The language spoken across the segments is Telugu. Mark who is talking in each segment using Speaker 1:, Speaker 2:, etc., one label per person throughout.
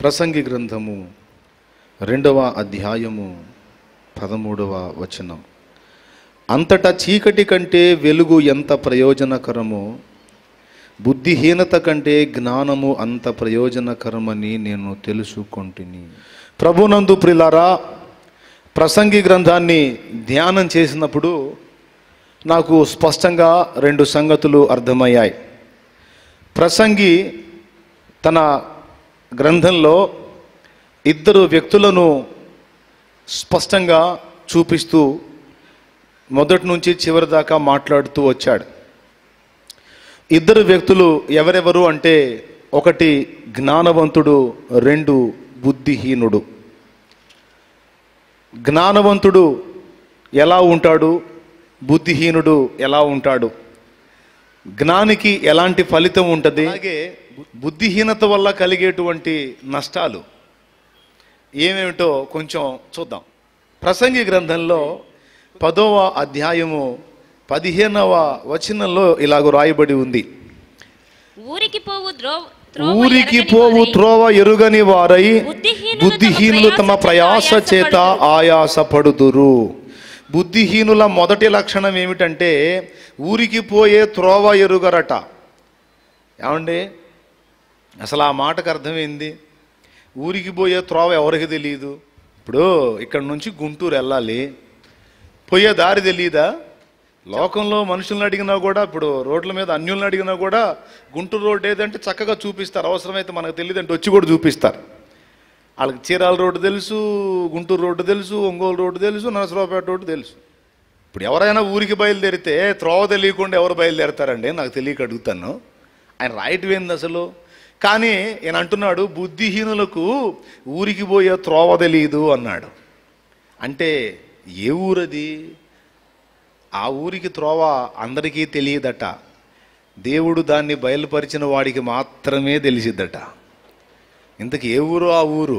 Speaker 1: ప్రసంగి గ్రంథము రెండవ అధ్యాయము పదమూడవ వచనం అంతటా చీకటి కంటే వెలుగు ఎంత ప్రయోజనకరమో బుద్ధిహీనత కంటే జ్ఞానము అంత ప్రయోజనకరమని నేను తెలుసుకొంటిని ప్రభునందు ప్రిలారా ప్రసంగి గ్రంథాన్ని ధ్యానం చేసినప్పుడు నాకు స్పష్టంగా రెండు సంగతులు అర్థమయ్యాయి ప్రసంగి తన గ్రంథంలో ఇద్దరు వ్యక్తులను స్పష్టంగా చూపిస్తూ మొదటి నుంచి చివరి దాకా మాట్లాడుతూ వచ్చాడు ఇద్దరు వ్యక్తులు ఎవరెవరు అంటే ఒకటి జ్ఞానవంతుడు రెండు బుద్ధిహీనుడు జ్ఞానవంతుడు ఎలా ఉంటాడు బుద్ధిహీనుడు ఎలా ఉంటాడు జ్ఞానికి ఎలాంటి ఫలితం ఉంటుంది అలాగే బుద్ధిహీనత వల్ల కలిగేటువంటి నష్టాలు ఏమేమిటో కొంచెం చూద్దాం ప్రసంగి గ్రంథంలో పదవ అధ్యాయము పదిహేనవ వచనంలో ఇలాగ రాయబడి ఉంది
Speaker 2: ఊరికి పోవు ద్రో- త్రోవ
Speaker 1: ఊరికి
Speaker 2: ఎరగని
Speaker 1: పోవు
Speaker 2: వారై,
Speaker 1: త్రోవ ఎరుగని వారై
Speaker 2: బుద్ధిహీనులు
Speaker 1: బుద్ధిహీనులు తమ
Speaker 2: తమ
Speaker 1: ప్రయాస
Speaker 2: ప్రయాస
Speaker 1: చేత ఆయాసపడుదురు బుద్ధిహీనుల మొదటి లక్షణం ఏమిటంటే ఊరికి పోయే త్రోవ ఎరుగరట ఏమండి అసలు ఆ మాటకు అర్థమైంది ఊరికి పోయే త్రోవ ఎవరికి తెలియదు ఇప్పుడు ఇక్కడ నుంచి గుంటూరు వెళ్ళాలి పోయే దారి తెలియదా లోకంలో మనుషులను అడిగినా కూడా ఇప్పుడు రోడ్ల మీద అన్యులను అడిగినా కూడా గుంటూరు రోడ్ ఏదంటే చక్కగా చూపిస్తారు అవసరమైతే మనకు తెలియదంటే వచ్చి కూడా చూపిస్తారు వాళ్ళకి చీరాల రోడ్డు తెలుసు గుంటూరు రోడ్డు తెలుసు ఒంగోలు రోడ్డు తెలుసు నరసరావుపేట రోడ్డు తెలుసు ఇప్పుడు ఎవరైనా ఊరికి బయలుదేరితే త్రోవ తెలియకుండా ఎవరు బయలుదేరతారండి నాకు తెలియక అడుగుతాను ఆయన రాయటం ఏంది అసలు కానీ ఈయన అంటున్నాడు బుద్ధిహీనులకు ఊరికి పోయే త్రోవ తెలియదు అన్నాడు అంటే ఏ ఊరది ఆ ఊరికి త్రోవ అందరికీ తెలియదట దేవుడు దాన్ని బయలుపరిచిన వాడికి మాత్రమే తెలిసిద్దట ఇంతకు ఏ ఊరు ఆ ఊరు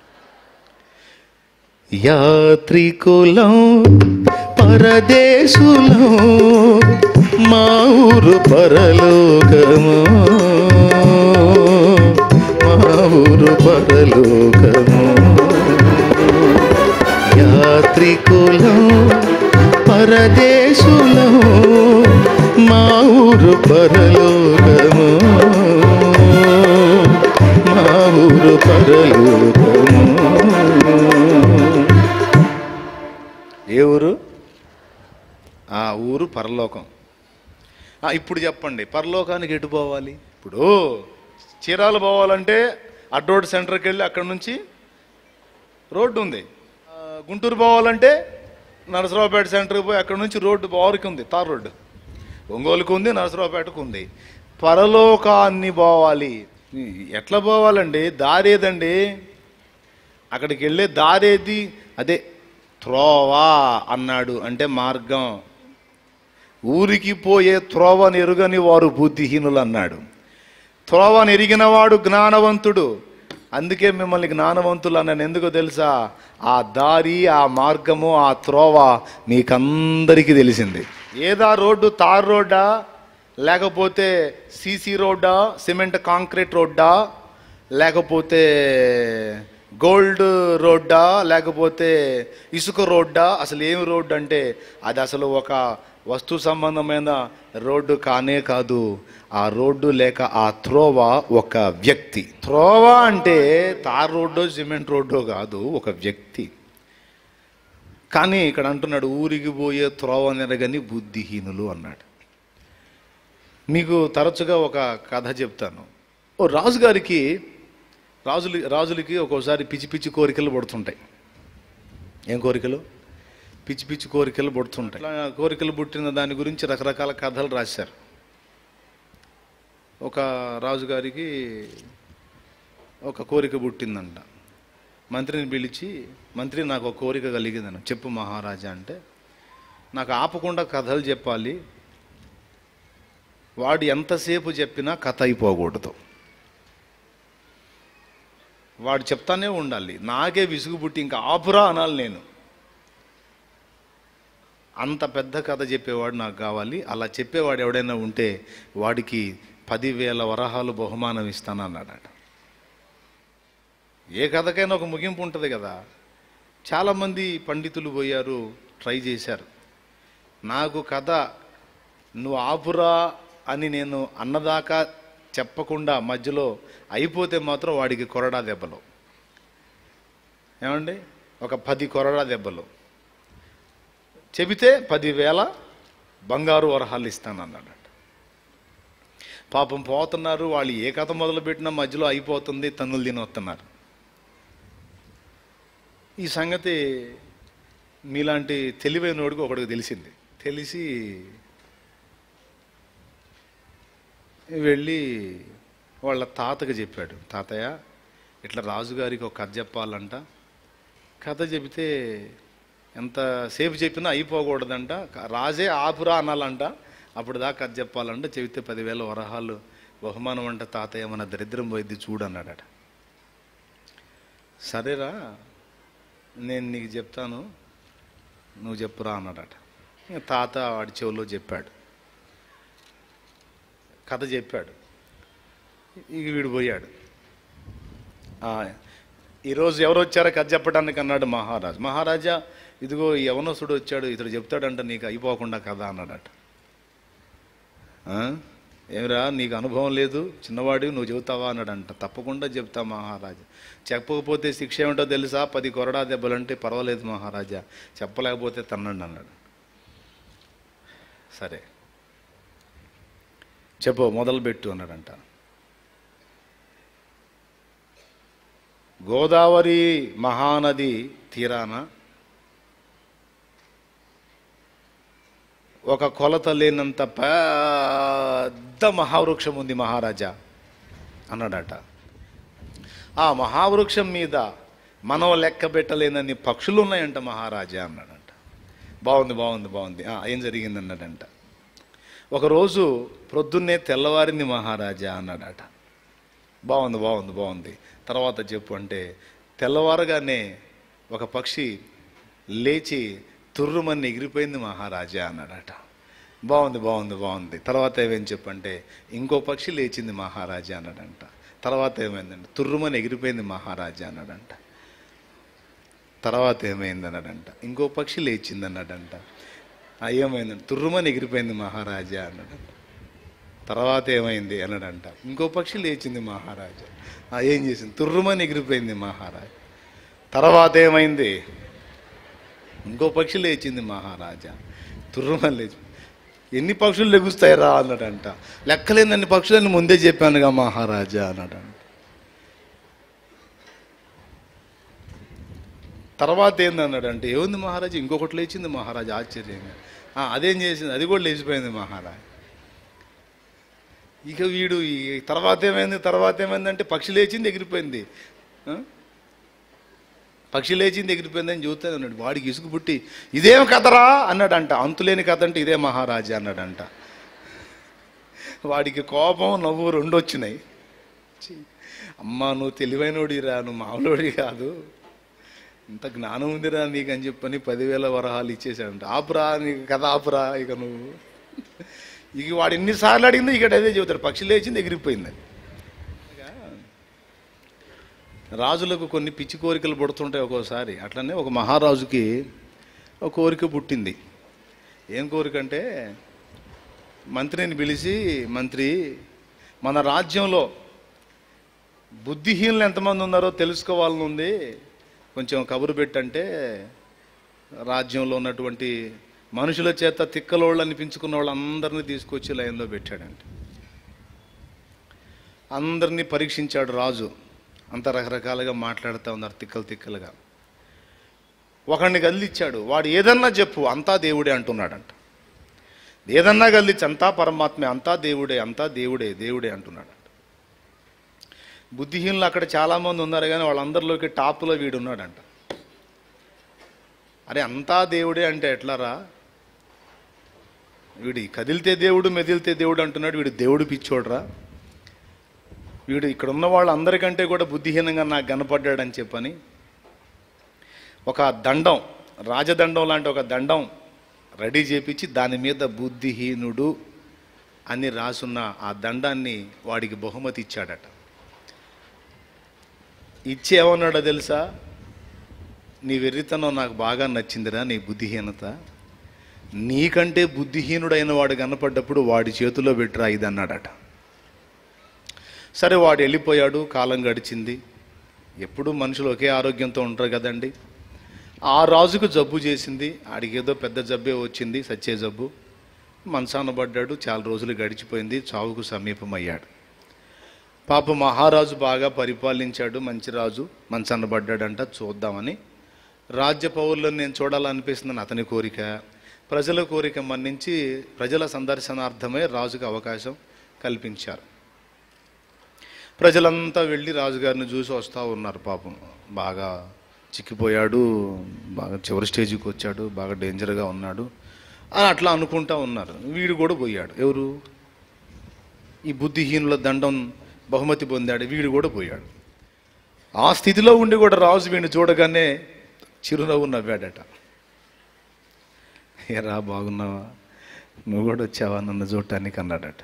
Speaker 1: యాత్రికులం పరదేశులం మా ఊరు పరలోకము మా ఊరు పరలోకము యాత్రికులం పరదేశులం మా ఊరు పరలోకము మా ఊరు పరలోకము ఏ ఊరు ఆ ఊరు పరలోకం ఆ, ఇప్పుడు చెప్పండి పరలోకానికి ఎటు పోవాలి ఇప్పుడు చీరాలు పోవాలంటే అడ్రోడ్ సెంటర్కి వెళ్ళి అక్కడ నుంచి రోడ్డు ఉంది ఆ, గుంటూరు పోవాలంటే నరసరావుపేట సెంటర్కి పోయి అక్కడ నుంచి రోడ్డు బావరికి ఉంది తార్ రోడ్డు ఒంగోలుకు ఉంది నరసరావుపేటకు ఉంది పరలోకాన్ని పోవాలి ఎట్లా పోవాలండి దారేదండి అక్కడికి వెళ్ళే దారేది అదే త్రోవా అన్నాడు అంటే మార్గం ఊరికి పోయే త్రోవను ఎరుగని వారు బుద్ధిహీనులు అన్నాడు త్రోవను ఎరిగినవాడు జ్ఞానవంతుడు అందుకే మిమ్మల్ని జ్ఞానవంతులు అన్నాను ఎందుకో తెలుసా ఆ దారి ఆ మార్గము ఆ త్రోవ మీకందరికీ తెలిసింది ఏదా రోడ్డు తార్ రోడ్డా లేకపోతే సీసీ రోడ్డా సిమెంట్ కాంక్రీట్ రోడ్డా లేకపోతే గోల్డ్ రోడ్డా లేకపోతే ఇసుక రోడ్డా అసలు ఏమి రోడ్డు అంటే అది అసలు ఒక వస్తు సంబంధమైన రోడ్డు కానే కాదు ఆ రోడ్డు లేక ఆ త్రోవ ఒక వ్యక్తి త్రోవ అంటే తార్ రోడ్డో సిమెంట్ రోడ్డో కాదు ఒక వ్యక్తి కానీ ఇక్కడ అంటున్నాడు ఊరికి పోయే త్రోవ నెరగని బుద్ధిహీనులు అన్నాడు మీకు తరచుగా ఒక కథ చెప్తాను ఓ రాజుగారికి రాజులు రాజులకి ఒక్కోసారి పిచ్చి పిచ్చి కోరికలు పడుతుంటాయి ఏం కోరికలు పిచ్చి పిచ్చి కోరికలు పుడుతుంటాయి అట్లా కోరికలు పుట్టిన దాని గురించి రకరకాల కథలు రాశారు ఒక రాజుగారికి ఒక కోరిక పుట్టిందంట మంత్రిని పిలిచి మంత్రి నాకు ఒక కోరిక కలిగిందని చెప్పు మహారాజా అంటే నాకు ఆపకుండా కథలు చెప్పాలి వాడు ఎంతసేపు చెప్పినా కథ అయిపోకూడదు వాడు చెప్తానే ఉండాలి నాకే విసుగు పుట్టి ఇంకా ఆపురా అనాలి నేను అంత పెద్ద కథ చెప్పేవాడు నాకు కావాలి అలా చెప్పేవాడు ఎవడైనా ఉంటే వాడికి పదివేల వరహాలు బహుమానం ఇస్తానన్నాడట ఏ కథకైనా ఒక ముగింపు ఉంటుంది కదా చాలామంది పండితులు పోయారు ట్రై చేశారు నాకు కథ నువ్వు ఆపురా అని నేను అన్నదాకా చెప్పకుండా మధ్యలో అయిపోతే మాత్రం వాడికి కొరడా దెబ్బలు ఏమండి ఒక పది కొరడా దెబ్బలు చెబితే పదివేల బంగారు వరహాలు ఇస్తానన్నాడు పాపం పోతున్నారు వాళ్ళు ఏ కథ మొదలుపెట్టినా మధ్యలో అయిపోతుంది తన్నులు తిని వస్తున్నారు ఈ సంగతి మీలాంటి తెలివైనోడికి ఒకడికి తెలిసింది తెలిసి వెళ్ళి వాళ్ళ తాతకి చెప్పాడు తాతయ్య ఇట్లా రాజుగారికి ఒక కథ చెప్పాలంట కథ చెబితే ఎంతసేపు చెప్పినా అయిపోకూడదంట రాజే ఆపురా అనాలంట అప్పుడు దాకా కథ చెప్పాలంట చెబితే పదివేల వరహాలు బహుమానం అంట తాతయ్య మన దరిద్రం పోయిద్ది చూడు అన్నాడట సరేరా నేను నీకు చెప్తాను నువ్వు చెప్పురా అన్నాడట ఇంక తాత వాడి చెవులో చెప్పాడు కథ చెప్పాడు ఇక వీడు పోయాడు ఆ, ఈరోజు ఎవరు వచ్చారో కథ చెప్పడానికి అన్నాడు మహారాజు మహారాజా ఇదిగో ఈ యవనసుడు వచ్చాడు ఇతడు చెప్తాడంట నీకు అయిపోకుండా కథ అన్నాడట ఆ? ఏమిరా నీకు అనుభవం లేదు చిన్నవాడి నువ్వు చెబుతావా అన్నాడంట తప్పకుండా చెప్తా మహారాజా చెప్పకపోతే శిక్ష ఏమిటో తెలుసా పది కొరడా దెబ్బలంటే పర్వాలేదు మహారాజా చెప్పలేకపోతే తన్నండి అన్నాడు సరే చెప్పు మొదలుపెట్టు అన్నాడంట గోదావరి మహానది తీరాన ఒక కొలత లేనంత పెద్ద మహావృక్షం ఉంది మహారాజా అన్నాడట ఆ మహావృక్షం మీద మనం లెక్క పెట్టలేనన్ని పక్షులు ఉన్నాయంట మహారాజా అన్నాడంట బాగుంది బాగుంది బాగుంది ఆ, ఏం జరిగింది అన్నాడంట ఒకరోజు ప్రొద్దున్నే తెల్లవారింది మహారాజా అన్నాడట బాగుంది బాగుంది బాగుంది తర్వాత చెప్పు అంటే తెల్లవారగానే ఒక పక్షి లేచి తుర్రుమని ఎగిరిపోయింది మహారాజా అన్నాడట బాగుంది బాగుంది బాగుంది తర్వాత ఏమేం చెప్పంటే ఇంకో పక్షి లేచింది మహారాజా అన్నాడంట తర్వాత ఏమైందంటే తుర్రుమని ఎగిరిపోయింది మహారాజా అన్నాడంట తర్వాత ఏమైంది అన్నాడంట ఇంకో పక్షి లేచింది అన్నాడంట "ఆ, ఏమైందంటే తుర్రుమని ఎగిరిపోయింది మహారాజా అన్నాడంట తర్వాత ఏమైంది అన్నాడంట ఇంకో పక్షి లేచింది మహారాజా "ఆ, ఏం చేసింది తుర్రుమని ఎగిరిపోయింది మహారాజా తర్వాత ఏమైంది ఇంకో పక్షి లేచింది మహారాజా తుర్రుమని లేచి ఎన్ని పక్షులు లెగుస్తాయిరా అన్నాడంట లెక్కలేనన్ని పక్షులని ముందే చెప్పానుగా మహారాజా అన్నాడంట తర్వాత ఏందన్నాడంటే ఏముంది మహారాజా ఇంకొకటి లేచింది మహారాజా ఆశ్చర్యంగా "ఆ, అదేం చేసింది అది కూడా లేచిపోయింది మహారాజా ఇక వీడు ఈ తర్వాత ఏమైంది తర్వాత ఏమైందంటే పక్షి లేచింది ఎగిరిపోయింది ఆ? పక్షి లేచింది ఎగిరిపోయిందని చూస్తాను అన్నాడు వాడికి ఇసుకు పుట్టి ఇదేం కథరా అన్నాడంట అంతులేని కథ అంటే ఇదే మహారాజా అన్నాడంట వాడికి కోపం నవ్వు రెండు వచ్చినాయి ఛీ, అమ్మా నువ్వు తెలివైనోడిరా నువ్వు మామూలోడి కాదు ఇంత జ్ఞానం ఉందిరా నీకు అని చెప్పని పదివేల వరహాలు ఇచ్చేసాడంట ఆపురా నీకు కథ ఆపురా ఇక నువ్వు ఇక వాడు ఎన్నిసార్లు అడిగిందో ఇక్కడ అదే చెబుతాడు పక్షి లేచింది ఎగిరిపోయిందని రాజులకు కొన్ని పిచ్చి కోరికలు పుడుతుంటాయి ఒక్కోసారి అట్లనే ఒక మహారాజుకి ఒక కోరిక పుట్టింది ఏం కోరిక అంటే మంత్రిని పిలిచి మంత్రి మన రాజ్యంలో బుద్ధిహీనులు ఎంతమంది ఉన్నారో తెలుసుకోవాలని ఉంది కొంచెం కబురు పెట్టంటే రాజ్యంలో ఉన్నటువంటి మనుషుల చేత తిక్కలోళ్ళు అనిపించుకున్న వాళ్ళందరినీ తీసుకొచ్చి లైన్లో పెట్టాడంట అందరినీ పరీక్షించాడు రాజు అంత రకరకాలుగా మాట్లాడుతూ ఉన్నారు తిక్కలు తిక్కలుగా ఒకడిని గదిలిచ్చాడు వాడు ఏదన్నా చెప్పు అంతా దేవుడే అంటున్నాడంట ఏదన్నా గదిలిచ్చి అంతా పరమాత్మే అంతా దేవుడే అంతా దేవుడే దేవుడే అంటున్నాడంట బుద్ధిహీనులు అక్కడ చాలామంది ఉన్నారు కానీ వాళ్ళందరిలోకి టాప్లో వీడు ఉన్నాడంట అరే అంతా దేవుడే అంటే ఎట్లారా వీడు కదిలితే దేవుడు మెదిలితే దేవుడు అంటున్నాడు వీడు దేవుడు పిచ్చోడ్రా వీడు ఇక్కడ ఉన్న వాళ్ళందరికంటే కూడా బుద్ధిహీనంగా నాకు కనపడ్డాడని చెప్పని ఒక దండం రాజదండం లాంటి ఒక దండం రెడీ చేపించి దాని మీద బుద్ధిహీనుడు అని రాసున్న ఆ దండాన్ని వాడికి బహుమతి ఇచ్చాడట ఇచ్చి ఏమన్నాడో తెలుసా నీ వెర్రితనం నాకు బాగా నచ్చిందిరా నీ బుద్ధిహీనత నీకంటే బుద్ధిహీనుడైన వాడు కనపడ్డప్పుడు వాడి చేతిలో పెట్టిరా ఇది అన్నాడట సరే వాడు వెళ్ళిపోయాడు కాలం గడిచింది ఎప్పుడు మనుషులు ఒకే ఆరోగ్యంతో ఉంటారు కదండి ఆ రాజుకు జబ్బు చేసింది ఆడికి ఏదో పెద్ద జబ్బే వచ్చింది సచ్చే జబ్బు మంచాన పడ్డాడు చాలా రోజులు గడిచిపోయింది చావుకు సమీపమయ్యాడు పాప మహారాజు బాగా పరిపాలించాడు మంచి రాజు మంచాన పడ్డాడంట చూద్దామని రాజ్య పౌరులను నేను చూడాలనిపిస్తుందని అతని కోరిక ప్రజల కోరిక మన్నించి ప్రజల సందర్శనార్థమై రాజుకు అవకాశం కల్పించారు ప్రజలంతా వెళ్ళి రాజుగారిని చూసి వస్తూ ఉన్నారు పాపం బాగా చిక్కిపోయాడు బాగా చివరి స్టేజ్కి వచ్చాడు బాగా డేంజర్గా ఉన్నాడు అని అట్లా అనుకుంటా ఉన్నారు వీడు కూడా పోయాడు ఎవరు ఈ బుద్ధిహీనుల దండం బహుమతి పొందాడు వీడు కూడా పోయాడు ఆ స్థితిలో ఉండి కూడా రాజు వీడిని చూడగానే చిరునవ్వు నవ్వాడట ఏరా బాగున్నావా నువ్వు కూడా వచ్చావా నన్ను చూడటానికి అన్నాడట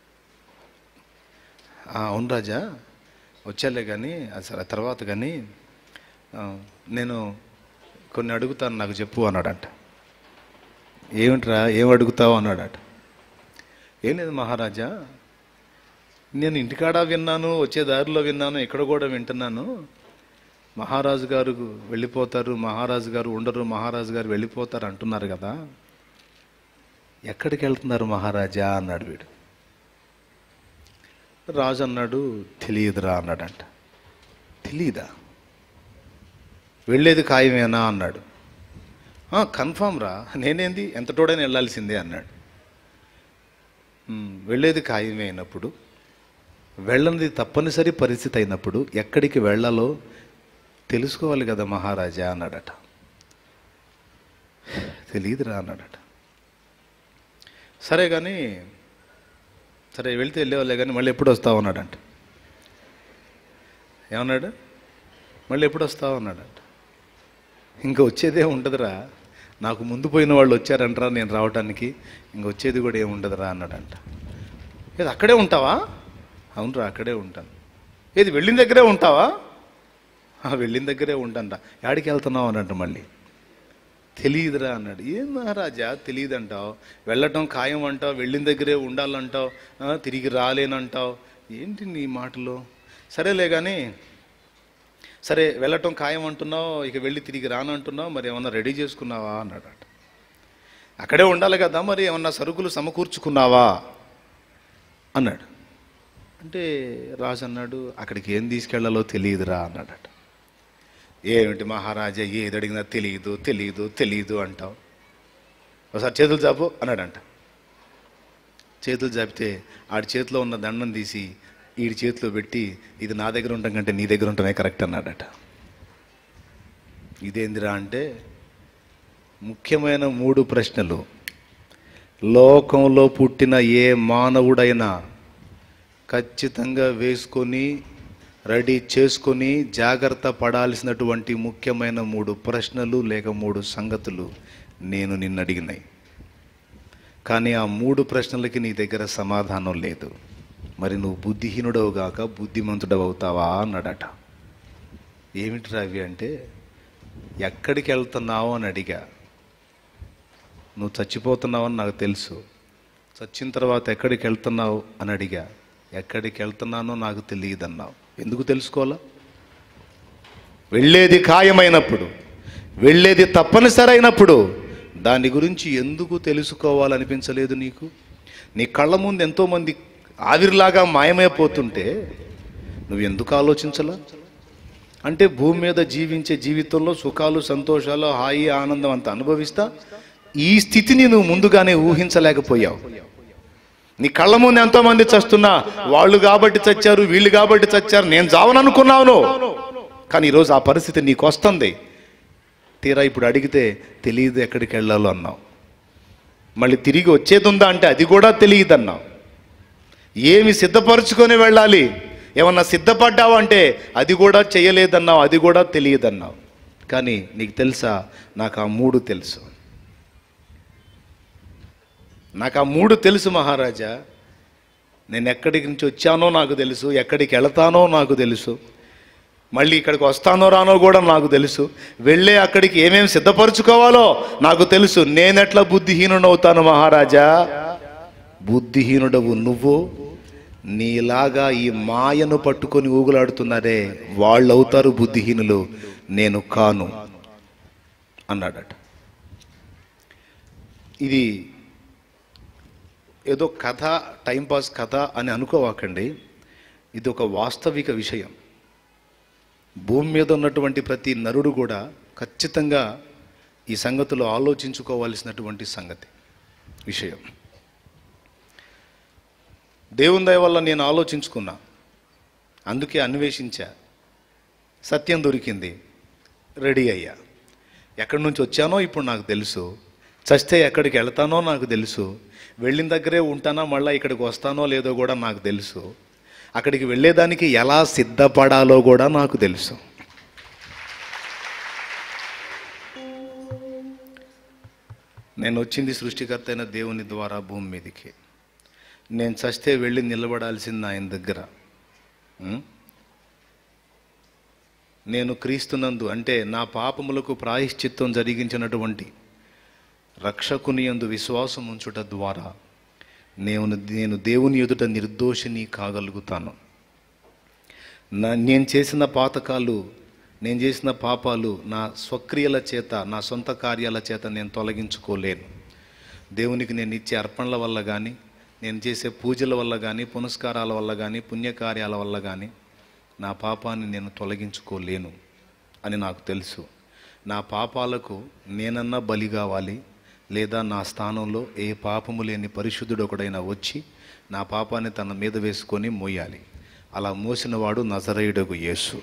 Speaker 1: "ఆ, అవును రాజా వచ్చాలే కానీ అది సరే తర్వాత కానీ ఆ, నేను కొన్ని అడుగుతాను నాకు చెప్పు అన్నాడంట ఏమిట్రా ఏం అడుగుతావు అన్నాడట ఏం లేదు మహారాజా నేను ఇంటికాడ విన్నాను వచ్చే దారిలో విన్నాను ఇక్కడ కూడా వింటున్నాను మహారాజు గారు వెళ్ళిపోతారు మహారాజు గారు ఉండరు మహారాజు గారు వెళ్ళిపోతారు అంటున్నారు కదా ఎక్కడికి వెళ్తున్నారు మహారాజా అన్నాడు వీడు రాజు అన్నాడు తెలియదురా అన్నాడంట తెలియదా వెళ్ళేది ఖాయమేనా అన్నాడు కన్ఫామ్ రా నేనేంది ఎంత తోడైనా వెళ్ళాల్సిందే అన్నాడు "ఉమ్, వెళ్ళేది ఖాయమే అయినప్పుడు వెళ్ళనిది తప్పనిసరి పరిస్థితి అయినప్పుడు ఎక్కడికి వెళ్ళాలో తెలుసుకోవాలి కదా మహారాజా అన్నాడట తెలియదురా అన్నాడట సరే కానీ సరే వెళ్తే వెళ్ళేవాళ్ళే కానీ మళ్ళీ ఎప్పుడు వస్తావు అన్నాడంట ఏమన్నాడు మళ్ళీ ఎప్పుడు వస్తావు అన్నాడంట ఇంకా వచ్చేదే ఉండదురా నాకు ముందు పోయిన వాళ్ళు వచ్చారంటరా నేను రావడానికి ఇంక వచ్చేది కూడా ఏమి ఉండదురా అన్నాడంట ఏది అక్కడే ఉంటావా అవునరా అక్కడే ఉంటాను ఏది వెళ్ళిన దగ్గరే ఉంటావా "ఆ, వెళ్ళిన దగ్గరే ఉంటానరా యాడికి వెళ్తున్నావు అన్నట్టు మళ్ళీ తెలియదురా అన్నాడు ఏం మహారాజా తెలియదంటావు వెళ్ళటం ఖాయం అంటావు వెళ్ళిన దగ్గరే ఉండాలంటావు ఆ, తిరిగి రాలేనంటావు ఏంటి నీ మాటలు సరేలే కానీ సరే వెళ్ళటం ఖాయం అంటున్నావు ఇక వెళ్ళి తిరిగి రానంటున్నావు మరి ఏమన్నా రెడీ చేసుకున్నావా అన్నాడు అక్కడే ఉండాలి కదా మరి ఏమన్నా సరుకులు సమకూర్చుకున్నావా అన్నాడు అంటే రాజు అన్నాడు అక్కడికి ఏం తీసుకెళ్లాలో తెలియదురా అన్నాడట ఏమిటి మహారాజా ఏది అడిగినా తెలియదు తెలియదు తెలియదు అంటావు ఒకసారి చేతులు చాపు అన్నాడంట చేతులు చాపితే ఆడి చేతిలో ఉన్న దండం తీసి ఈడి చేతిలో పెట్టి ఇది నా దగ్గర ఉండటం కంటే నీ దగ్గర ఉండటమే కరెక్ట్ అన్నాడట ఇదేందిరా అంటే ముఖ్యమైన మూడు ప్రశ్నలు లోకంలో పుట్టిన ఏ మానవుడైనా ఖచ్చితంగా వేసుకొని రెడీ చేసుకొని జాగ్రత్త పడాల్సినటువంటి ముఖ్యమైన మూడు ప్రశ్నలు లేక మూడు సంగతులు నేను నిన్ను అడిగినాయి కానీ ఆ మూడు ప్రశ్నలకి నీ దగ్గర సమాధానం లేదు మరి నువ్వు బుద్ధిహీనుడవు గాక బుద్ధిమంతుడవు అవుతావా అన్నాడట ఏమిటి రవి అంటే ఎక్కడికి వెళ్తున్నావు అని అడిగా నువ్వు చచ్చిపోతున్నావని నాకు తెలుసు చచ్చిన తర్వాత ఎక్కడికి వెళ్తున్నావు అని అడిగా ఎక్కడికి వెళ్తున్నానో నాకు తెలియదన్నావు ఎందుకు తెలుసుకోవాలా వెళ్ళేది ఖాయమైనప్పుడు వెళ్ళేది తప్పనిసరి అయినప్పుడు దాని గురించి ఎందుకు తెలుసుకోవాలనిపించలేదు నీకు నీ కళ్ళ ముందు ఎంతోమంది ఆవిరిలాగా మాయమైపోతుంటే నువ్వు ఎందుకు ఆలోచించలా అంటే భూమి మీద జీవించే జీవితంలో సుఖాలు సంతోషాలు హాయి ఆనందం అంత అనుభవిస్తా ఈ స్థితిని నువ్వు ముందుగానే ఊహించలేకపోయావు నీ కళ్ళ ముందు ఎంతో మంది చస్తున్నా వాళ్ళు కాబట్టి చచ్చారు వీళ్ళు కాబట్టి చచ్చారు నేను చావననుకున్నాను కానీ ఈరోజు ఆ పరిస్థితి నీకు వస్తుంది తీరా ఇప్పుడు అడిగితే తెలియదు ఎక్కడికి వెళ్ళాలో అన్నావు మళ్ళీ తిరిగి వచ్చేది ఉందా అంటే అది కూడా తెలియదు అన్నావు ఏమి సిద్ధపరచుకొని వెళ్ళాలి ఏమన్నా సిద్ధపడ్డావు అంటే అది కూడా చేయలేదన్నావు అది కూడా తెలియదన్నావు కానీ నీకు తెలుసా నాకు ఆ మూడు తెలుసు నాకు ఆ మూడు తెలుసు మహారాజా నేను ఎక్కడికి నుంచి వచ్చానో నాకు తెలుసు ఎక్కడికి వెళతానో నాకు తెలుసు మళ్ళీ ఇక్కడికి వస్తానో రానో కూడా నాకు తెలుసు వెళ్ళే అక్కడికి ఏమేమి సిద్ధపరచుకోవాలో నాకు తెలుసు నేనెట్లా బుద్ధిహీనుడవుతాను మహారాజా బుద్ధిహీనుడవు నువ్వు నీలాగా ఈ మాయను పట్టుకొని ఊగులాడుతున్నారే వాళ్ళు అవుతారు బుద్ధిహీనులు నేను కాను అన్నాడట ఇది ఏదో కథ టైంపాస్ కథ అని అనుకోవాకండి ఇది ఒక వాస్తవిక విషయం భూమి మీద ఉన్నటువంటి ప్రతి నరుడు కూడా ఖచ్చితంగా ఈ సంగతిలో ఆలోచించుకోవాల్సినటువంటి సంగతి విషయం దేవుని దయ వల్ల నేను ఆలోచించుకున్నా అందుకే అన్వేషించా సత్యం దొరికింది రెడీ అయ్యా ఎక్కడి నుంచి వచ్చానో ఇప్పుడు నాకు తెలుసు చస్తే ఎక్కడికి వెళ్తానో నాకు తెలుసు వెళ్ళిన దగ్గరే ఉంటానా మళ్ళీ ఇక్కడికి వస్తానో లేదో కూడా నాకు తెలుసు అక్కడికి వెళ్ళేదానికి ఎలా సిద్ధపడాలో కూడా నాకు తెలుసు నేను వచ్చింది సృష్టికర్త అయిన దేవుని ద్వారా భూమి మీదకి నేను చస్తే వెళ్ళి నిలబడాల్సింది ఆయన దగ్గర ఉం? నేను క్రీస్తునందు అంటే నా పాపములకు ప్రాయశ్చిత్తం జరిగించినటువంటి రక్షకుని యందు విశ్వాసం ఉంచుట ద్వారా నేను నేను దేవుని ఎదుట నిర్దోషిని కాగలుగుతాను నా నేను చేసిన పాతకాలు నేను చేసిన పాపాలు నా స్వక్రియల చేత నా సొంత కార్యాల చేత నేను తొలగించుకోలేను దేవునికి నేను ఇచ్చే అర్పణల వల్ల కానీ నేను చేసే పూజల వల్ల కానీ పునస్కారాల వల్ల కానీ పుణ్యకార్యాల వల్ల కానీ నా పాపాన్ని నేను తొలగించుకోలేను అని నాకు తెలుసు నా పాపాలకు నేనన్నా బలి కావాలి లేదా నా స్థానంలో ఏ పాపము లేని పరిశుద్ధుడు ఒకడైనా వచ్చి నా పాపాన్ని తన మీద వేసుకొని మోయాలి అలా మోసినవాడు నజరేయుడగు యేసు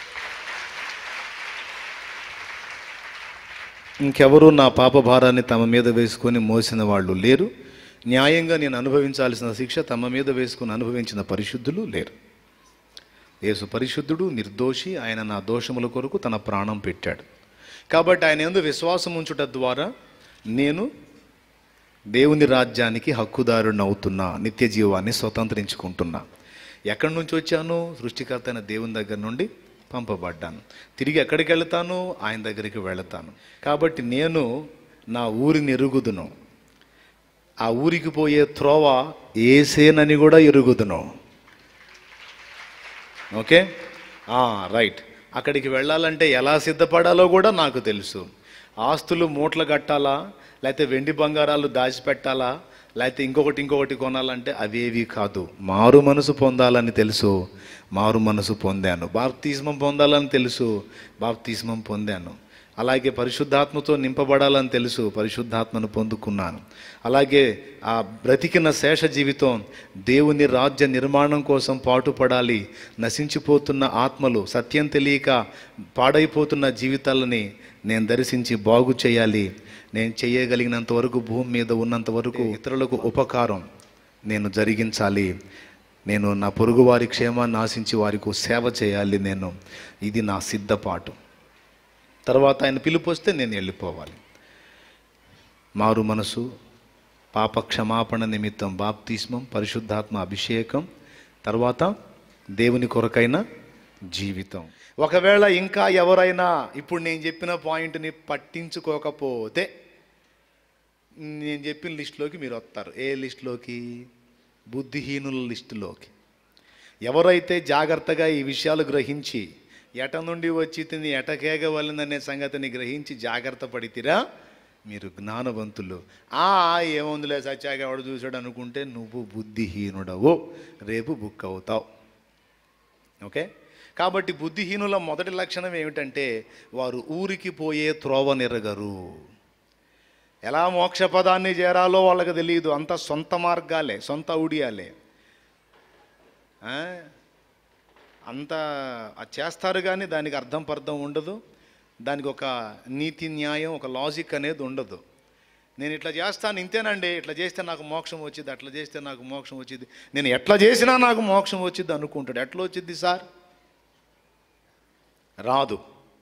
Speaker 1: ఇంకెవరు నా పాప భారాన్ని తమ మీద వేసుకొని మోసిన వాళ్ళు లేరు న్యాయంగా నేను అనుభవించాల్సిన శిక్ష తమ మీద వేసుకొని అనుభవించిన పరిశుద్ధులు లేరు యేసు పరిశుద్ధుడు నిర్దోషి ఆయన నా దోషముల కొరకు తన ప్రాణం పెట్టాడు కాబట్టి ఆయన ఎందు విశ్వాసం ఉంచుట ద్వారా నేను దేవుని రాజ్యానికి హక్కుదారుని అవుతున్నా నిత్య జీవాన్ని స్వతంత్రించుకుంటున్నా ఎక్కడి నుంచి వచ్చాను సృష్టికర్త అయిన దేవుని దగ్గర నుండి పంపబడ్డాను తిరిగి ఎక్కడికి వెళ్తాను ఆయన దగ్గరికి వెళతాను కాబట్టి నేను నా ఊరిని ఎరుగుదును ఆ ఊరికి పోయే త్రోవ ఏసేనని కూడా ఎరుగుదును ఓకే ఆ, రైట్ అక్కడికి వెళ్ళాలంటే ఎలా సిద్ధపడాలో కూడా నాకు తెలుసు ఆస్తులు మూటలు కట్టాలా లేకపోతే వెండి బంగారాలు దాచిపెట్టాలా లేకపోతే ఇంకొకటి ఇంకొకటి కొనాలంటే అవేవి కాదు మారు మనసు పొందాలని తెలుసు మారు మనసు పొందాను బాప్తిస్మం పొందాలని తెలుసు బాప్తిస్మం పొందాను అలాగే పరిశుద్ధాత్మతో నింపబడాలని తెలుసు పరిశుద్ధాత్మను పొందుకున్నాను అలాగే ఆ బ్రతికిన శేష జీవితం దేవుని రాజ్య నిర్మాణం కోసం పాటుపడాలి నశించిపోతున్న ఆత్మలు సత్యం తెలియక పాడైపోతున్న జీవితాలని నేను దర్శించి బాగు చేయాలి నేను చేయగలిగినంత వరకు భూమి మీద ఉన్నంత వరకు ఇతరులకు ఉపకారం నేను జరిగించాలి నేను నా పొరుగు వారి క్షేమాన్ని ఆశించి వారికి సేవ చేయాలి నేను ఇది నా సిద్ధపాటు తర్వాత ఆయన పిలుపు వస్తే నేను వెళ్ళిపోవాలి మారు మనసు పాప క్షమాపణ నిమిత్తం బాప్తిస్మం పరిశుద్ధాత్మ అభిషేకం తర్వాత దేవుని కొరకైన జీవితం ఒకవేళ ఇంకా ఎవరైనా ఇప్పుడు నేను చెప్పిన పాయింట్ని పట్టించుకోకపోతే నేను చెప్పిన లిస్టులోకి మీరు వస్తారు ఏ లిస్టులోకి బుద్ధిహీనుల లిస్టులోకి ఎవరైతే జాగ్రత్తగా ఈ విషయాలు గ్రహించి ఎట నుండి వచ్చి తిని ఎటకేగ వల్లిందనే సంగతిని గ్రహించి జాగ్రత్త పడితిరా మీరు జ్ఞానవంతులు ఆ ఏముందిలే సత్యాగా ఎవడు చూశాడు అనుకుంటే నువ్వు బుద్ధిహీనుడవు రేపు బుక్ అవుతావు ఓకే కాబట్టి బుద్ధిహీనుల మొదటి లక్షణం ఏమిటంటే వారు ఊరికి పోయే త్రోవ నెరగరు ఎలా మోక్ష పదాన్ని చేరాలో వాళ్ళకి తెలియదు అంత సొంత మార్గాలే సొంత ఊడియాలే ఆ? అంత అది చేస్తారు కానీ దానికి అర్థం పర్థం ఉండదు దానికి ఒక నీతి న్యాయం ఒక లాజిక్ అనేది ఉండదు నేను ఇట్లా చేస్తాను ఇంతేనండి ఇట్లా చేస్తే నాకు మోక్షం వచ్చింది అట్లా చేస్తే నాకు మోక్షం వచ్చింది నేను ఎట్లా చేసినా నాకు మోక్షం వచ్చింది అనుకుంటాడు ఎట్లా వచ్చింది సార్ రాదు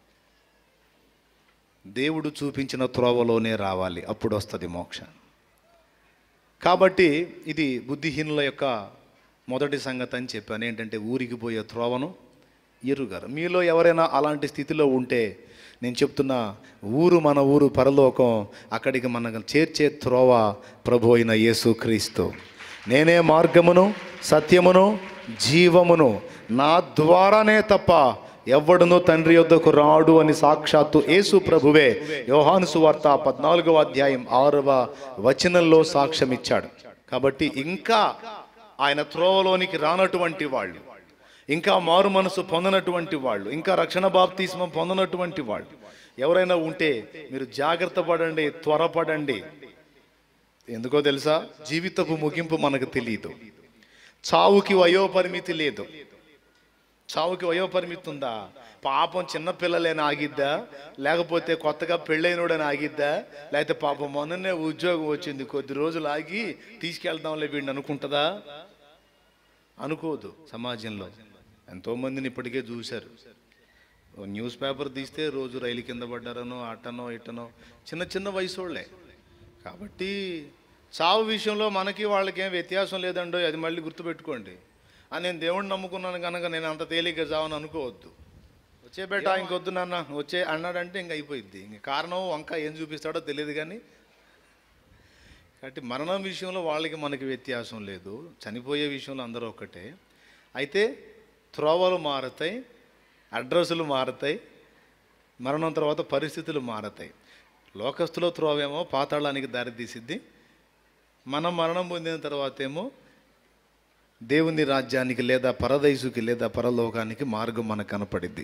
Speaker 1: దేవుడు చూపించిన త్రోవలోనే రావాలి అప్పుడు వస్తుంది మోక్షం కాబట్టి ఇది బుద్ధిహీనుల యొక్క మొదటి సంగతి అని చెప్పాను ఏంటంటే ఊరికి పోయే త్రోవను ఎరుగరు మీలో ఎవరైనా అలాంటి స్థితిలో ఉంటే నేను చెప్తున్నా ఊరు మన ఊరు పరలోకం అక్కడికి మన చేర్చే త్రోవ ప్రభు అయిన యేసుక్రీస్తు నేనే మార్గమును సత్యమును జీవమును నా ద్వారానే తప్ప ఎవ్వడునూ తండ్రి యొద్దకు రాడు అని సాక్షాత్తు యేసు ప్రభువే యోహాను సువార్త పద్నాలుగవ అధ్యాయం ఆరవ వచనంలో సాక్ష్యం ఇచ్చాడు కాబట్టి ఇంకా ఆయన త్రోవలోనికి రానటువంటి వాళ్ళు ఇంకా మారు మనసు పొందనటువంటి వాళ్ళు ఇంకా రక్షణ బాప్తీస్మం పొందనటువంటి వాళ్ళు ఎవరైనా ఉంటే మీరు జాగ్రత్త పడండి త్వరపడండి ఎందుకో తెలుసా జీవితపు ముగింపు మనకు తెలియదు చావుకి వయోపరిమితి లేదు చావుకి వయోపరిమితి ఉందా పాపం చిన్నపిల్లలేని ఆగిద్దా లేకపోతే కొత్తగా పెళ్ళైనోడని ఆగిద్దా లేకపోతే పాపం మొన్ననే ఉద్యోగం వచ్చింది కొద్ది రోజులు ఆగి తీసుకెళ్దాంలే వీడిని అనుకుంటుందా అనుకోదు సమాజంలో ఎంతోమందిని ఇప్పటికే చూశారు ఓ న్యూస్ పేపర్ తీస్తే రోజు రైలు కింద పడ్డారనో అటనో ఇటనో చిన్న చిన్న వయసు వాళ్ళే కాబట్టి చావు విషయంలో మనకి వాళ్ళకి ఏం వ్యత్యాసం లేదండో అది మళ్ళీ గుర్తుపెట్టుకోండి ఆ నేను దేవుడిని నమ్ముకున్నాను కనుక నేను అంత తేలిగ్గా చావని అనుకోవద్దు వచ్చే బేట ఇంకొద్దు నాన్న వచ్చే అన్నాడంటే ఇంక అయిపోయింది ఇంక కారణం వంక ఏం చూపిస్తాడో తెలియదు కానీ కాబట్టి మరణం విషయంలో వాళ్ళకి మనకి వ్యత్యాసం లేదు చనిపోయే విషయంలో అందరూ ఒక్కటే అయితే త్రోవలు మారతాయి అడ్రస్సులు మారతాయి మరణం తర్వాత పరిస్థితులు మారతాయి లోకస్తులో త్రోవేమో పాతాళానికి దారితీసిద్ది మనం మరణం పొందిన తర్వాత ఏమో దేవుని రాజ్యానికి లేదా పరదైసుకి లేదా పరలోకానికి మార్గం మనకు కనపడిద్ది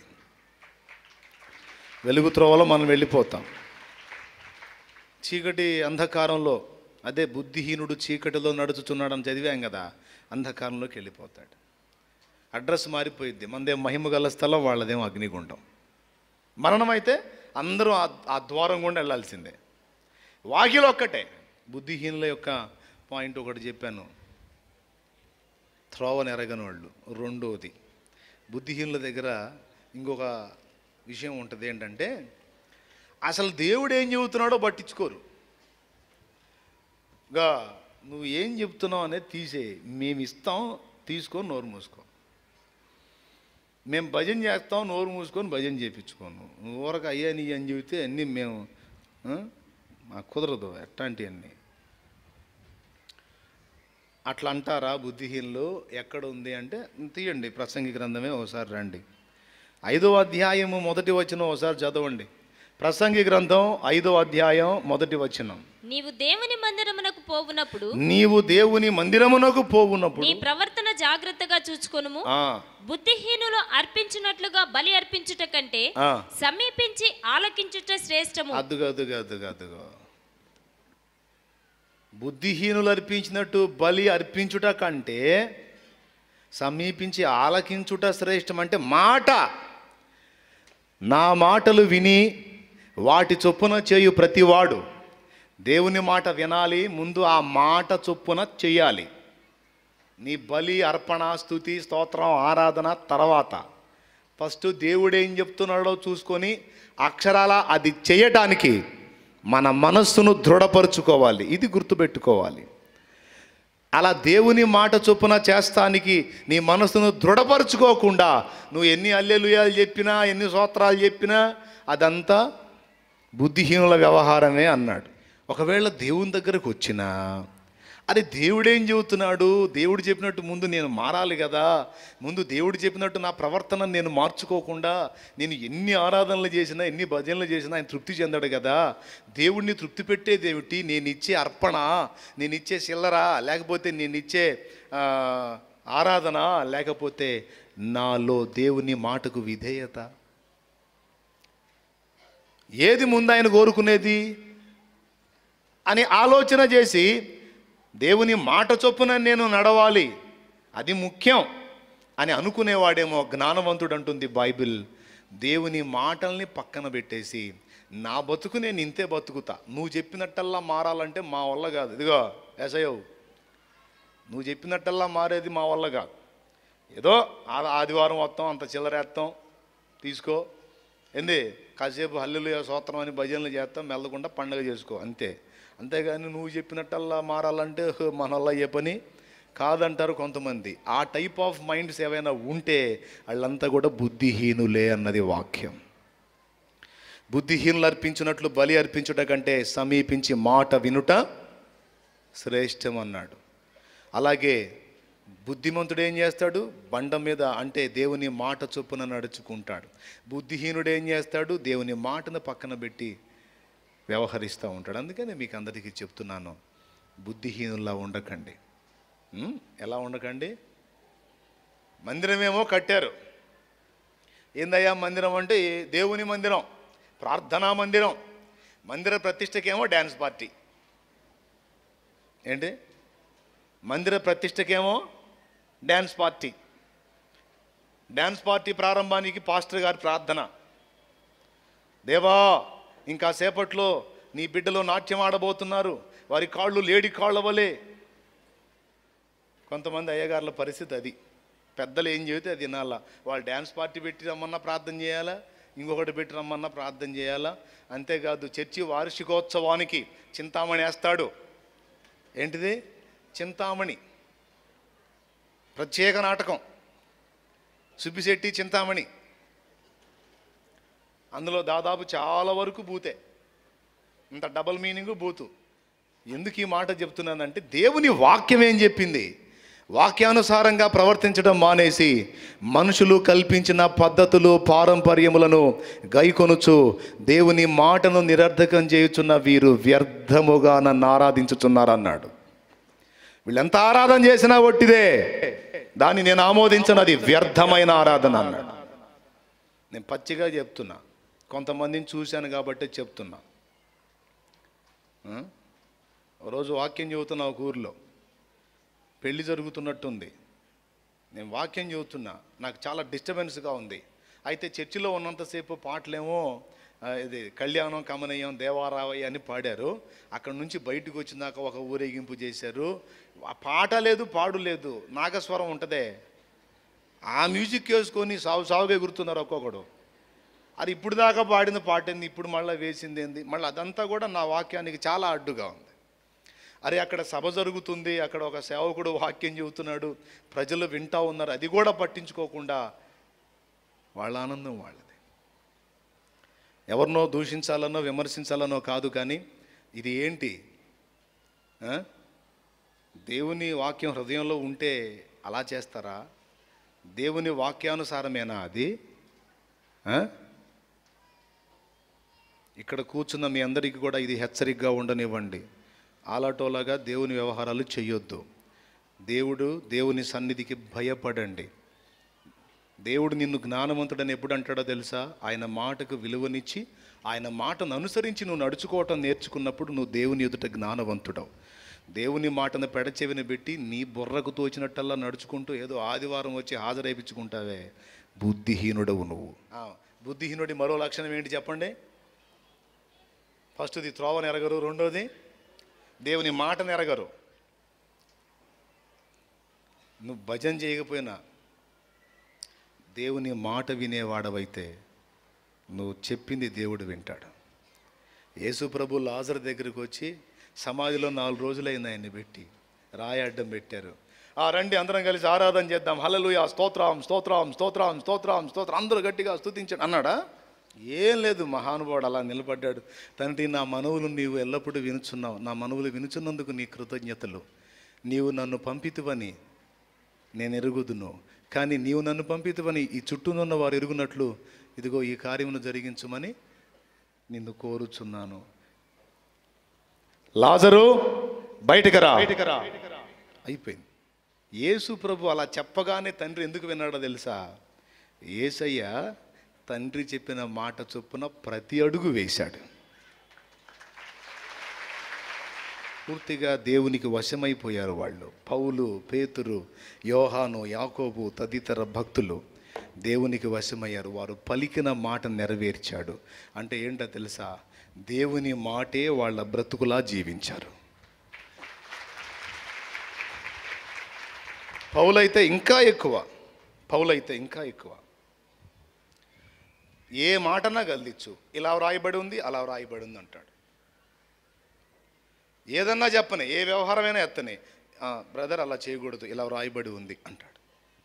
Speaker 1: వెలుగు త్రోవలో మనం వెళ్ళిపోతాం చీకటి అంధకారంలో అదే బుద్ధిహీనుడు చీకటిలో నడుచుచున్నాడని చదివాం కదా అంధకారంలోకి వెళ్ళిపోతాడు అడ్రస్ మారిపోయిద్ది మనదేం మహిమ గల స్థలం వాళ్ళదేం అగ్నిగుండం మరణం అయితే అందరూ ఆ ఆ ద్వారం గుండా వెళ్ళాల్సిందే వాకిలో ఒక్కటే బుద్ధిహీనుల యొక్క పాయింట్ ఒకటి చెప్పాను త్రోవ నెరగని వాళ్ళు రెండోది బుద్ధిహీనుల దగ్గర ఇంకొక విషయం ఉంటుంది ఏంటంటే అసలు దేవుడు ఏం చెబుతున్నాడో పట్టించుకోరు గా నువ్వు ఏం చెప్తున్నావు అనేది తీసే మేము ఇస్తాం తీసుకొని నోరు మూసుకో మేము భజన చేస్తాం నోరు మూసుకొని భజన చేయించుకోను ఊరకు అయ్యా నీ అని చెబితే అన్నీ మేము ఆ? మాకు కుదరదు ఎట్లాంటివన్నీ అట్లా అంటారా బుద్ధిహీనులు ఎక్కడ ఉంది అంటే తీయండి ప్రసంగి గ్రంథమే ఒకసారి రండి ఐదో అధ్యాయము మొదటి వచనం ఒకసారి చదవండి ప్రసంగి గ్రంథం ఐదో అధ్యాయం మొదటి వచనం
Speaker 2: నీవు దేవుని మందిరమునకు పోవునప్పుడు
Speaker 1: నీవు దేవుని మందిరమునకు పోవునప్పుడు
Speaker 2: నీ ప్రవర్తన జాగ్రత్తగా చూచుకొనుము
Speaker 1: ఆ,
Speaker 2: బుద్ధిహీనులు అర్పించినట్లుగా బలి అర్పించుట కంటే
Speaker 1: ఆ.
Speaker 2: సమీపించి ఆలకించుట శ్రేష్టము
Speaker 1: అదుగు అదుగు అదుగు అదుగు బుద్ధిహీనులు అర్పించినట్టు బలి అర్పించుట కంటే సమీపించి ఆలకించుట శ్రేష్టం అంటే మాట నా మాటలు విని వాటి చొప్పున చేయు ప్రతివాడు దేవుని మాట వినాలి ముందు ఆ మాట చొప్పున చెయ్యాలి నీ బలి అర్పణ స్థుతి స్తోత్రం ఆరాధన తర్వాత ఫస్ట్ దేవుడు ఏం చెప్తున్నాడో చూసుకొని అక్షరాల అది చేయటానికి మన మనస్సును దృఢపరుచుకోవాలి ఇది గుర్తుపెట్టుకోవాలి అలా దేవుని మాట చొప్పున చేస్తానికి నీ మనసును దృఢపరుచుకోకుండా నువ్వు ఎన్ని అల్లెలుయాలు చెప్పినా ఎన్ని సూత్రాలు చెప్పినా అదంతా బుద్ధిహీనుల వ్యవహారమే అన్నాడు ఒకవేళ దేవుని దగ్గరకు వచ్చినా అరే దేవుడేం చెబుతున్నాడు దేవుడు చెప్పినట్టు ముందు నేను మారాలి కదా ముందు దేవుడు చెప్పినట్టు నా ప్రవర్తన నేను మార్చుకోకుండా నేను ఎన్ని ఆరాధనలు చేసినా ఎన్ని భజనలు చేసినా ఆయన తృప్తి చెందాడు కదా దేవుడిని తృప్తి పెట్టేది ఏమిటి నేను ఇచ్చే అర్పణ నేను ఇచ్చే చిల్లర లేకపోతే నేను ఇచ్చే ఆ, ఆరాధన లేకపోతే నాలో దేవుని మాటకు విధేయత ఏది ముందు ఆయన కోరుకునేది అని ఆలోచన చేసి దేవుని మాట చొప్పున నేను నడవాలి అది ముఖ్యం అని అనుకునేవాడేమో జ్ఞానవంతుడు అంటుంది బైబిల్ దేవుని మాటల్ని పక్కన పెట్టేసి నా బతుకు నేను ఇంతే బతుకుతా నువ్వు చెప్పినట్టల్లా మారాలంటే మా వల్ల కాదు ఇదిగో ఎసయవు నువ్వు చెప్పినట్టల్లా మారేది మా వల్ల కాదు ఏదో ఆ- ఆదివారం వస్తాం అంత చిల్లరేస్తాం తీసుకో ఏంది కాసేపు హల్లులు సూత్రం అని భజనలు చేస్తాం మెల్లకుండా పండగ చేసుకో అంతే అంతేగాని నువ్వు చెప్పినట్టల్లా మారాలంటే మన వల్ల ఏ పని కాదంటారు కొంతమంది ఆ టైప్ ఆఫ్ మైండ్స్ ఏవైనా ఉంటే వాళ్ళంతా కూడా బుద్ధిహీనులే అన్నది వాక్యం బుద్ధిహీనులు అర్పించినట్లు బలి అర్పించుట కంటే సమీపించి మాట వినుట శ్రేష్టం అన్నాడు అలాగే బుద్ధిమంతుడు ఏం చేస్తాడు బండ మీద అంటే దేవుని మాట చొప్పున నడుచుకుంటాడు బుద్ధిహీనుడు ఏం చేస్తాడు దేవుని మాటను పక్కన పెట్టి వ్యవహరిస్తూ ఉంటాడు అందుకని మీకు అందరికీ చెప్తున్నాను బుద్ధిహీనుల్లా ఉండకండి ఉం? ఎలా ఉండకండి మందిరమేమో కట్టారు ఏందయ్యా మందిరం అంటే దేవుని మందిరం ప్రార్థనా మందిరం మందిర ప్రతిష్టకేమో డ్యాన్స్ పార్టీ ఏంటి మందిర ప్రతిష్టకేమో డ్యాన్స్ పార్టీ డ్యాన్స్ పార్టీ ప్రారంభానికి పాస్టర్ గారి ప్రార్థన దేవా ఇంకా సేపట్లో నీ బిడ్డలో నాట్యం ఆడబోతున్నారు వారి కాళ్ళు లేడి కాళ్ళ వలె కొంతమంది అయ్యగారుల పరిస్థితి అది పెద్దలు ఏం చెబితే అది వినాలా వాళ్ళు డ్యాన్స్ పార్టీ పెట్టి రమ్మన్నా ప్రార్థన చేయాలా ఇంకొకటి పెట్టి రమ్మన్నా ప్రార్థన చేయాలా అంతేకాదు చర్చి వార్షికోత్సవానికి చింతామణి వేస్తాడు ఏంటిది చింతామణి ప్రత్యేక నాటకం సుబ్బిశెట్టి చింతామణి అందులో దాదాపు చాలా వరకు బూతే ఇంత డబల్ మీనింగ్ బూతు ఎందుకు ఈ మాట చెప్తున్నానంటే దేవుని వాక్యం ఏం చెప్పింది వాక్యానుసారంగా ప్రవర్తించడం మానేసి మనుషులు కల్పించిన పద్ధతులు పారంపర్యములను గైకొనుచు దేవుని మాటను నిరర్ధకం చేయుచున్న వీరు వ్యర్థముగా నన్ను ఆరాధించుచున్నారన్నాడు వీళ్ళెంత ఆరాధన చేసినా ఒట్టిదే దాన్ని నేను ఆమోదించనది వ్యర్థమైన ఆరాధన అన్నాడు నేను పచ్చిగా చెప్తున్నా కొంతమందిని చూశాను కాబట్టి చెప్తున్నా ఆ? ఓ రోజు వాక్యం చెబుతున్నా ఒక ఊర్లో పెళ్లి జరుగుతున్నట్టుంది నేను వాక్యం చెబుతున్నా నాకు చాలా డిస్టర్బెన్స్గా ఉంది అయితే చర్చిలో ఉన్నంతసేపు పాటలేమో ఆ, ఇది కళ్యాణం కమనీయం దేవారావయ్య అని పాడారు అక్కడ నుంచి బయటకు వచ్చినాక ఒక ఊరేగింపు చేశారు ఆ పాట లేదు పాడు లేదు నాగస్వరం ఉంటుందే ఆ మ్యూజిక్ వేసుకొని సాగు సాగుగా ఎగురుతున్నారు ఒక్కొక్కడు అది ఇప్పుడు దాకా పాడిన పాట ఏంది ఇప్పుడు మళ్ళీ వేసింది ఏంది మళ్ళీ అదంతా కూడా నా వాక్యానికి చాలా అడ్డుగా ఉంది అరే అక్కడ సభ జరుగుతుంది అక్కడ ఒక సేవకుడు వాక్యం చెబుతున్నాడు ప్రజలు వింటా ఉన్నారు అది కూడా పట్టించుకోకుండా వాళ్ళ ఆనందం వాళ్ళది ఎవరినో దూషించాలనో విమర్శించాలనో కాదు కానీ ఇది ఏంటి ఆ? దేవుని వాక్యం హృదయంలో ఉంటే అలా చేస్తారా దేవుని వాక్యానుసారమేనా అది ఆ? ఇక్కడ కూర్చున్న మీ అందరికీ కూడా ఇది హెచ్చరికగా ఉండనివ్వండి ఆలాటోలాగా దేవుని వ్యవహారాలు చేయొద్దు దేవుడు దేవుని సన్నిధికి భయపడండి దేవుడు నిన్ను జ్ఞానవంతుడని ఎప్పుడు అంటాడో తెలుసా ఆయన మాటకు విలువనిచ్చి ఆయన మాటను అనుసరించి నువ్వు నడుచుకోవటం నేర్చుకున్నప్పుడు నువ్వు దేవుని ఎదుట జ్ఞానవంతుడవు దేవుని మాటను పెడచెవిని పెట్టి నీ బుర్రకు తోచినట్టల్లా నడుచుకుంటూ ఏదో ఆదివారం వచ్చి హాజరైపించుకుంటావే బుద్ధిహీనుడవు నువ్వు ఆ, బుద్ధిహీనుడి మరో లక్షణం ఏంటి చెప్పండి ఫస్ట్ది త్రోవను ఎరగరు రెండోది దేవుని మాటను ఎరగరు నువ్వు భజన చేయకపోయినా దేవుని మాట వినేవాడవైతే నువ్వు చెప్పింది దేవుడు వింటాడు యేసు ప్రభు లాజర్ దగ్గరికి వచ్చి సమాధిలో నాలుగు రోజులైంది ఆయన్ని పెట్టి రాయి అడ్డం పెట్టారు ఆ రండి అందరం కలిసి ఆరాధన చేద్దాం హల్లెలూయా స్తోత్రం స్తోత్రం స్తోత్రం స్తోత్రం స్తోత్రం అందరూ గట్టిగా స్తుతించాడు అన్నాడా ఏం లేదు మహానుభావుడు అలా నిలబడ్డాడు తండ్రి నా మనవులు నీవు ఎల్లప్పుడూ వినుచున్నావు నా మనవులు వినుచున్నందుకు నీ కృతజ్ఞతలు నీవు నన్ను పంపితువని నేను ఎరుగుదును కానీ నీవు నన్ను పంపితువని ఈ చుట్టూనున్న వారు ఎరుగునట్లు ఇదిగో ఈ కార్యమును జరిగించుమని నిన్ను కోరుచున్నాను లాజరు బయటకు రా అయిపోయింది యేసు ప్రభు అలా చెప్పగానే తండ్రి ఎందుకు విన్నాడో తెలుసా ఏసయ్య తండ్రి చెప్పిన మాట చొప్పున ప్రతి అడుగు వేశాడు పూర్తిగా దేవునికి వశమైపోయారు వాళ్ళు పౌలు పేతురు యోహాను యాకోబు తదితర భక్తులు దేవునికి వశమయ్యారు వారు పలికిన మాట నెరవేర్చాడు అంటే ఏంటో తెలుసా దేవుని మాటే వాళ్ళ బ్రతుకులా జీవించారు పౌలైతే ఇంకా ఎక్కువ పౌలైతే ఇంకా ఎక్కువ ఏ మాటనా గల్దిచ్చు ఇలా వ్రాయబడి ఉంది అలా వ్రాయబడి ఉంది అంటాడు ఏదన్నా చెప్పని ఏ వ్యవహారమైనా ఎత్తని బ్రదర్ అలా చేయకూడదు ఇలా వ్రాయబడి ఉంది అంటాడు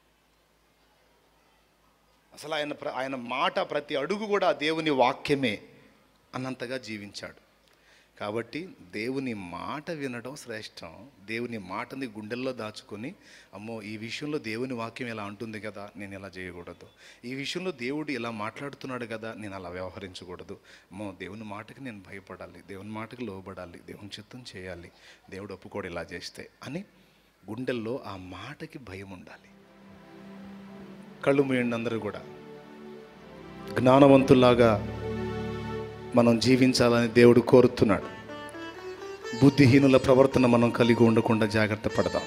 Speaker 1: అసలు ఆయన ప్ర- ఆయన మాట ప్రతి అడుగు కూడా దేవుని వాక్యమే అన్నంతగా జీవించాడు కాబట్టి దేవుని మాట వినడం శ్రేష్టం దేవుని మాటని గుండెల్లో దాచుకొని అమ్మో ఈ విషయంలో దేవుని వాక్యం ఇలా అంటుంది కదా నేను ఇలా చేయకూడదు ఈ విషయంలో దేవుడు ఇలా మాట్లాడుతున్నాడు కదా నేను అలా వ్యవహరించకూడదు అమ్మో దేవుని మాటకి నేను భయపడాలి దేవుని మాటకి లోబడాలి దేవుని చిత్తం చేయాలి దేవుడు ఒప్పుకోడు ఇలా చేస్తే అని గుండెల్లో ఆ మాటకి భయం ఉండాలి కళ్ళు మూయండి అందరూ కూడా జ్ఞానవంతుల్లాగా మనం జీవించాలని దేవుడు కోరుతున్నాడు బుద్ధిహీనుల ప్రవర్తన మనం కలిగి ఉండకుండా జాగ్రత్త పడదాం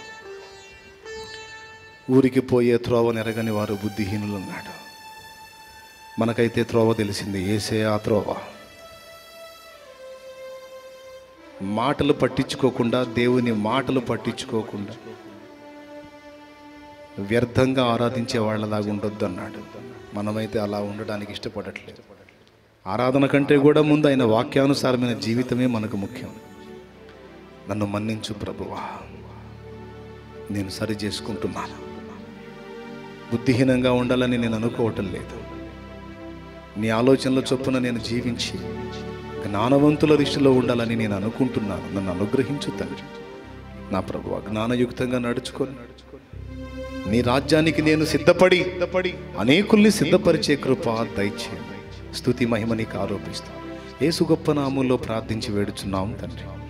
Speaker 1: ఊరికి పోయే త్రోవ నెరగని వారు బుద్ధిహీనులు ఉన్నాడు మనకైతే త్రోవ తెలిసింది ఏసే ఆ త్రోవ మాటలు పట్టించుకోకుండా దేవుని మాటలు పట్టించుకోకుండా వ్యర్థంగా ఆరాధించే వాళ్ళలాగా ఉండొద్దు అన్నాడు మనమైతే అలా ఉండడానికి ఇష్టపడట్లేదు ఆరాధన కంటే కూడా ముందు ఆయన వాక్యానుసారమైన జీవితమే మనకు ముఖ్యం నన్ను మన్నించు ప్రభువా నేను సరి చేసుకుంటున్నాను బుద్ధిహీనంగా ఉండాలని నేను అనుకోవటం లేదు నీ ఆలోచనల చొప్పున నేను జీవించి జ్ఞానవంతుల దిశలో ఉండాలని నేను అనుకుంటున్నాను నన్ను అనుగ్రహించు తండ్రి నా ప్రభువ జ్ఞానయుక్తంగా నడుచుకొని నీ రాజ్యానికి నేను సిద్ధపడి సిద్ధపడి అనేకుల్ని సిద్ధపరిచే కృప దయచేయండి స్తుతి మహిమ నీకు ఆరోపిస్తాను ఏసు గొప్ప నామంలో ప్రార్థించి వేడుచున్నాం తండ్రి